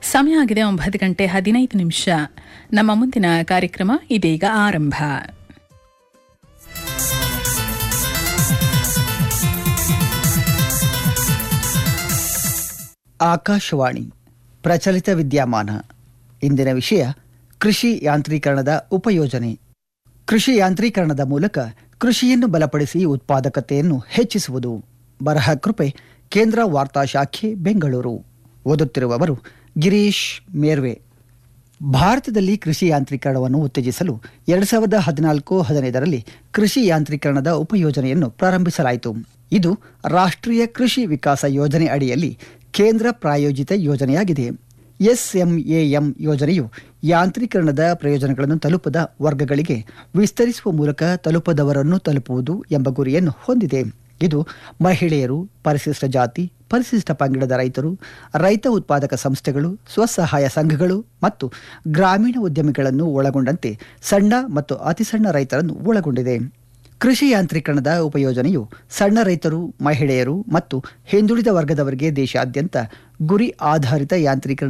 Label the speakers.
Speaker 1: ಸಮಯ ಆಗಿದೆ ಒಂಬತ್ತು ಗಂಟೆ ಹದಿನೈದು ನಿಮಿಷ ನಮ್ಮ ಮುಂದಿನ ಕಾರ್ಯಕ್ರಮ ಇದೀಗ ಆರಂಭ
Speaker 2: ಆಕಾಶವಾಣಿ ಪ್ರಚಲಿತ ವಿದ್ಯಮಾನ ಇಂದಿನ ವಿಷಯ ಕೃಷಿ ಯಾಂತ್ರೀಕರಣದ ಉಪಯೋಜನೆ ಕೃಷಿ ಯಾಂತ್ರೀಕರಣದ ಮೂಲಕ ಕೃಷಿಯನ್ನು ಬಲಪಡಿಸಿ ಉತ್ಪಾದಕತೆಯನ್ನು ಹೆಚ್ಚಿಸುವುದು ಬರಹ ಕೃಪೆ ಕೇಂದ್ರ ವಾರ್ತಾ ಶಾಖೆ ಬೆಂಗಳೂರು ಓದುತ್ತಿರುವವರು ಗಿರೀಶ್ ಮೇರ್ವೆ ಭಾರತದಲ್ಲಿ ಕೃಷಿ ಯಾಂತ್ರೀಕರಣವನ್ನು ಉತ್ತೇಜಿಸಲು ಎರಡು ಸಾವಿರದ ಹದಿನಾಲ್ಕು ಹದಿನೈದರಲ್ಲಿ ಕೃಷಿ ಯಾಂತ್ರೀಕರಣದ ಉಪಯೋಜನೆಯನ್ನು ಪ್ರಾರಂಭಿಸಲಾಯಿತು ಇದು ರಾಷ್ಟ್ರೀಯ ಕೃಷಿ ವಿಕಾಸ ಯೋಜನೆ ಅಡಿಯಲ್ಲಿ ಕೇಂದ್ರ ಪ್ರಾಯೋಜಿತ ಯೋಜನೆಯಾಗಿದೆ ಎಸ್ಎಂಎಎಂ ಯೋಜನೆಯು ಯಾಂತ್ರೀಕರಣದ ಪ್ರಯೋಜನಗಳನ್ನು ತಲುಪದ ವರ್ಗಗಳಿಗೆ ವಿಸ್ತರಿಸುವ ಮೂಲಕ ತಲುಪದವರನ್ನು ತಲುಪುವುದು ಎಂಬ ಗುರಿಯನ್ನು ಹೊಂದಿದೆ ಇದು ಮಹಿಳೆಯರು ಪರಿಶಿಷ್ಟ ಜಾತಿ ಪರಿಶಿಷ್ಟ ಪಂಗಡದ ರೈತರು ರೈತ ಉತ್ಪಾದಕ ಸಂಸ್ಥೆಗಳು ಸ್ವಸಹಾಯ ಸಂಘಗಳು ಮತ್ತು ಗ್ರಾಮೀಣ ಉದ್ಯಮಿಗಳನ್ನು ಒಳಗೊಂಡಂತೆ ಸಣ್ಣ ಮತ್ತು ಅತಿಸಣ್ಣ ರೈತರನ್ನು ಒಳಗೊಂಡಿದೆ ಕೃಷಿ ಯಾಂತ್ರೀಕರಣದ ಉಪಯೋಜನೆಯು ಸಣ್ಣ ರೈತರು ಮಹಿಳೆಯರು ಮತ್ತು ಹಿಂದುಳಿದ ವರ್ಗದವರಿಗೆ ದೇಶಾದ್ಯಂತ ಗುರಿ ಆಧಾರಿತ ಯಾಂತ್ರೀಕರಣ